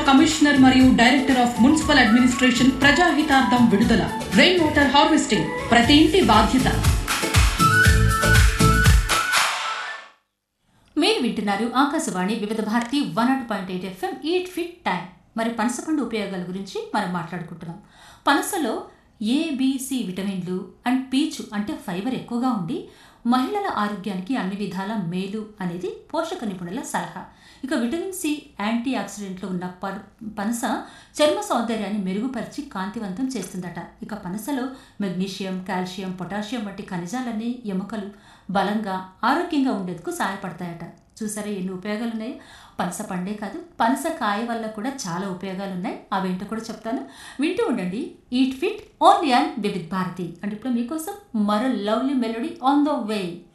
commissioner మరియు director of municipal administration ప్రజాహితార్థం విడుదల రెయిన్ వాటర్ హార్వెస్టింగ్ ప్రతి ఇంటి బాధ్యత మీరు వింటున్నారు ఆకాశవాణి వివిధ Bharati one naught point eight F M eat fit time మరి పనసపండు ఉపయోగాల గురించి మనం మాట్లాడుకుంటున్నాం పనసలో ఏబిసి విటమిన్లు అండ్ పీచు అంటే ఫైబర్ ఎక్కువగా ఉండి మహిళల ఆరోగ్యానికి అన్ని విధాల మేలు అనేది పోషక నిపుణుల సలహా ఇక విటమిన్ సి యాంటీ ఆక్సిడెంట్లు ఉన్న పర్ పనస చర్మ సౌందర్యాన్ని మెరుగుపరిచి కాంతివంతం చేస్తుందట ఇక పనసలో మెగ్నీషియం కాల్షియం పొటాషియం వంటి ఖనిజాలన్నీ ఎముకలు బలంగా ఆరోగ్యంగా ఉండేందుకు సహాయపడతాయట చూసారా ఎన్ని ఉపయోగాలు ఉన్నాయో పనస పండే కాదు పనస కాయ వల్ల కూడా చాలా ఉపయోగాలు ఉన్నాయి అవేంటో కూడా చెప్తాను వింటూ ఉండండి eat fit only and Vividh Bharati and ఇప్పుడు మీకోసం మరో lovely melody on the way